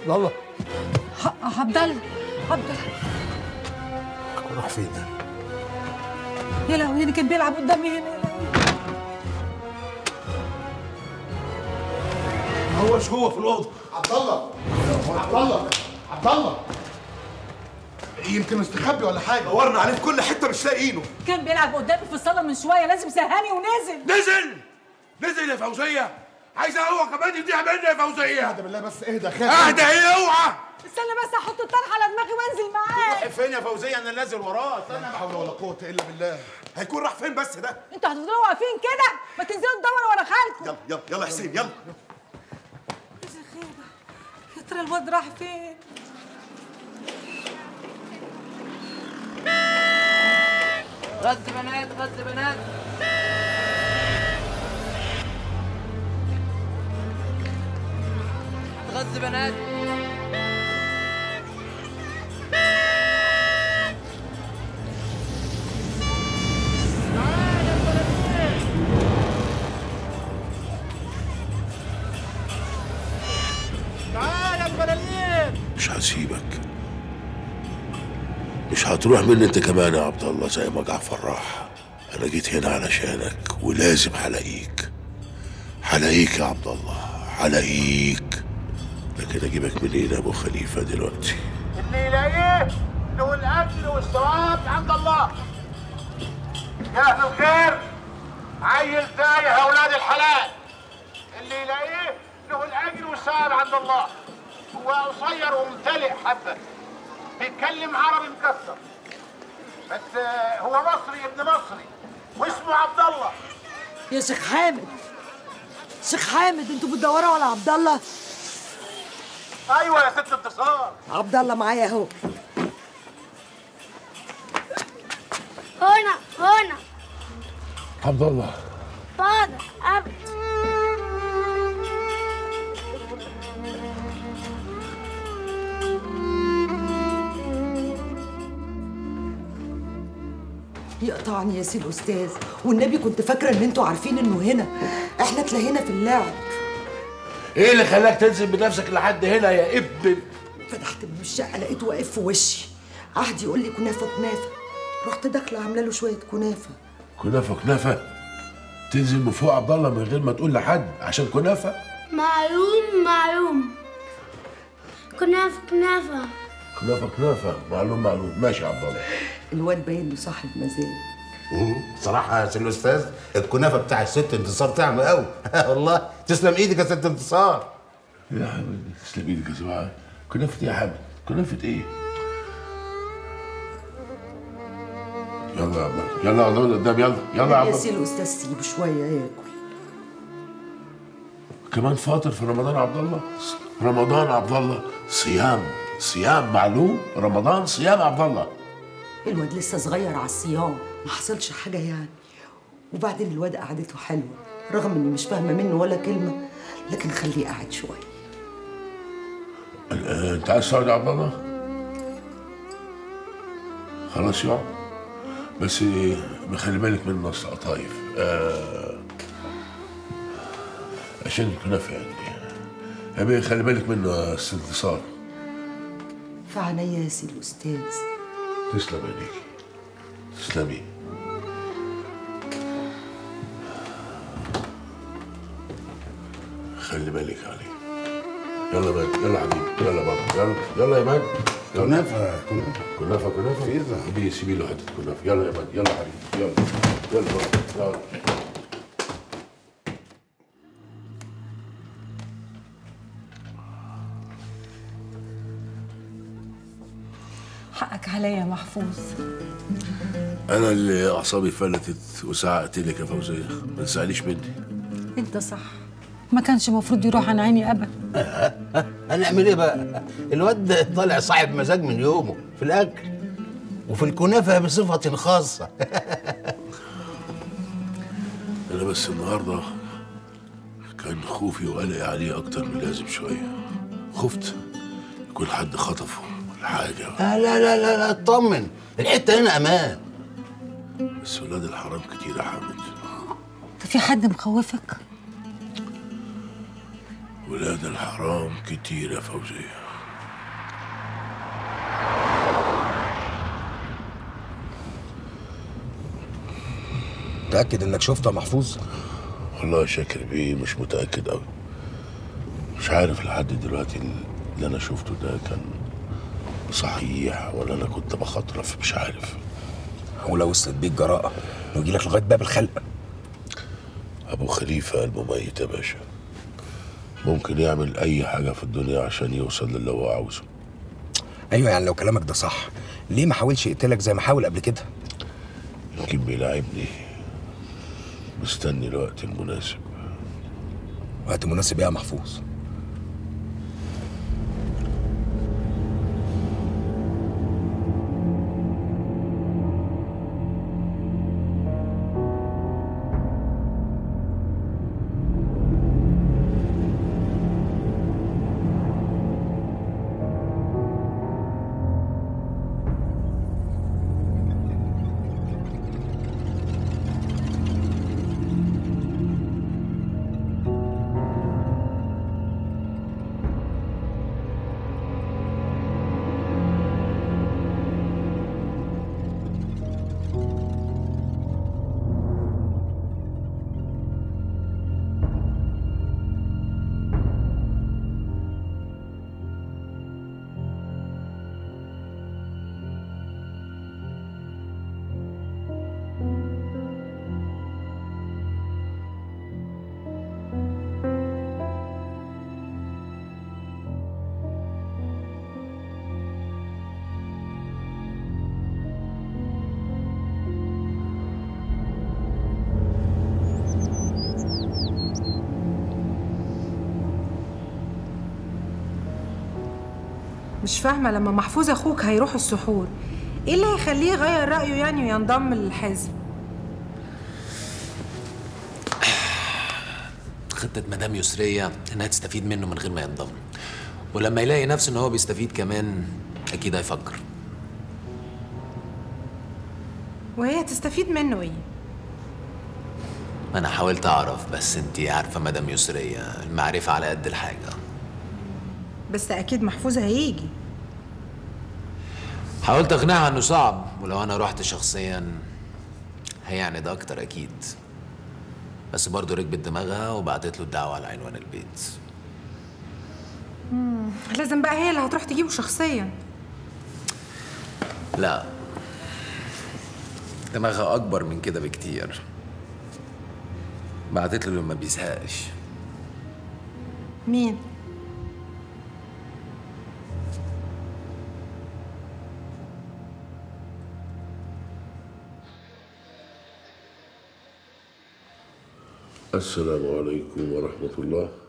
عبد الله ح- عبد الله عبد الله راح فين ده؟ يا لهوي اللي كان بيلعب قدامي هنا يا لهوي. هو مش هو في الاوضه عبد الله عبد الله عبد الله يمكن مستخبي ولا حاجه دورنا عليه في كل حته مش لاقيينه كان بيلعب قدامي في الصاله من شويه لازم سهاني ونازل نزل نزل يا فوزيه عايزه هو كمان يضيع مني يا فوزيه اهدى بالله بس اهدى خاف اهدى ايه اوعى استنى بس احط الطرح على دماغي وانزل معاه فين يا فوزيه انا نازل وراه استنى لا حول ولا قوه الا بالله هيكون راح فين بس ده انتوا هتفضلوا واقفين كده ما تنزلوا تدوروا ورا خالكم يلا يلا يلا يا حسين يلا يا خيبة يا ترى الواد راح فين غز بنات غز بنات غز بنات مش هسيبك مش هتروح مني انت كمان يا عبد الله زي ما جعفر راح انا جيت هنا علشانك ولازم هلاقيك هلاقيك يا عبد الله هلاقيك لكن اجيبك منين يا ابو خليفه دلوقتي اللي يلاقيه له الاجر والثواب عند الله يا اهل الخير عيل تايه يا اولاد الحلال اللي يلاقيه له الاجر والثواب عند الله هو قصير وممتلئ حبه بيتكلم عربي مكسر بس آه، هو مصري ابن مصري واسمه عبد الله يا شيخ حامد شيخ حامد انتوا بتدوروا على عبد الله ايوه يا ست انتصار عبد الله معايا اهو هنا هنا عبد الله فاضل أب يقطعني يا سي الاستاذ والنبي كنت فاكره ان انتوا عارفين انه هنا احنا تلاقينا في اللعب ايه اللي خلاك تنزل بنفسك لحد هنا يا ابن فتحت من الشقه لقيته واقف في وشي قعد يقول لي كنافه كنافه رحت داخله عامله له شويه كنافه كنافه كنافه تنزل من فوق عبد الله من غير ما تقول لحد عشان كنافه معلوم معلوم كنافة كنافة كنافه كنافه معلوم معلوم ماشي يا عبد الله الواد باين له صاحب مزاج صراحة يا سي الأستاذ الكنافة بتاع الست انتصار طعم قوي والله تسلم إيدك يا ست انتصار يا حبيبي تسلم ايدك يا سبحان كنافه ايه يا حامد كنافه ايه يلا يا عبد الله يلا يا عبد الله قدام يلا يلا يا عبد يا سي الله الاستاذ سيبه شويه ياكل كمان فاطر في رمضان يا عبد الله رمضان عبد الله صيام صيام معلوم رمضان صيام عبد الله الواد لسه صغير على الصيام ما حصلش حاجه يعني وبعدين الواد قعدته حلوه رغم اني مش فاهمه منه ولا كلمه لكن خليه قاعد شويه آه، انت عايز تقعد يا عبد الله خلاص يقعد بس بخلي بالك من النص قطايف آه عشان الكنافه يعني يا بيه خلي بالك منه يا أستاذ انتصار في عينيا يا سي الاستاذ تسلم ايديكي تسلمي خلي بالك عليه يلا يا مان يلا يا حبيبي يلا بابا يلا يلا يا مان يلا. كنافة كنافة كنافه كنافه فيزا. سيبي سيبي له حته كنافه يلا يا مان يلا يا حبيبي يلا يلا بابا يلا حقك عليا يا محفوظ انا اللي اعصابي فلتت وزعقت لك يا فوزيه ما تزعليش مني انت صح ما كانش المفروض يروح عن عيني ابدا هنعمل إيه بقى؟ الواد طالع صاحب مزاج من يومه في الأكل وفي الكنافة بصفة خاصة انا بس النهارده كان خوفي وقلقي عليه اكتر من اللازم شويه خفت يكون حد خطفه ولا حاجه لا لا لا لا, لا اطمن الحتة هنا أمان بس ولاد الحرام كتير يا حامد ده في حد مخوفك ولاد الحرام كتير يا فوزيه متاكد انك شفته يا محفوظ والله يا شاكر بيه مش متأكد أوي مش عارف لحد دلوقتي اللي أنا شفته ده كان صحيح ولا أنا كنت بخطرف مش عارف ولو وصلت بيك جراءه ويجي لك لغايه باب الخلق أبو خليفة المميت يا باشا ممكن يعمل أي حاجة في الدنيا عشان يوصل للي هو عاوزه ايوه يعني لو كلامك ده صح ليه ما حاولش يقتلك زي ما حاول قبل كده يمكن بيلاعبني مستني الوقت المناسب وقت مناسب إيه يا محفوظ مش فاهمة لما محفوظ أخوك هيروح السحور إيه اللي هيخليه يغير رأيه يعني وينضم للحزب؟ خطة مدام يسرية إنها تستفيد منه من غير ما ينضم ولما يلاقي نفسه إن هو بيستفيد كمان أكيد هيفكر وهي تستفيد منه إيه؟ أنا حاولت أعرف بس أنتي عارفة مدام يسرية المعرفة على قد الحاجة بس أكيد محفوظ هيجي حاولت أقنعها إنه صعب ولو أنا رحت شخصيا هيعند أكتر أكيد بس برضه ركبت دماغها وبعتت له الدعوة على عنوان البيت مم. لازم بقى هي اللي هتروح تجيبه شخصيا لا دماغها أكبر من كده بكتير بعتت له اللي ما بيزهقش مين؟ السلام عليكم ورحمة الله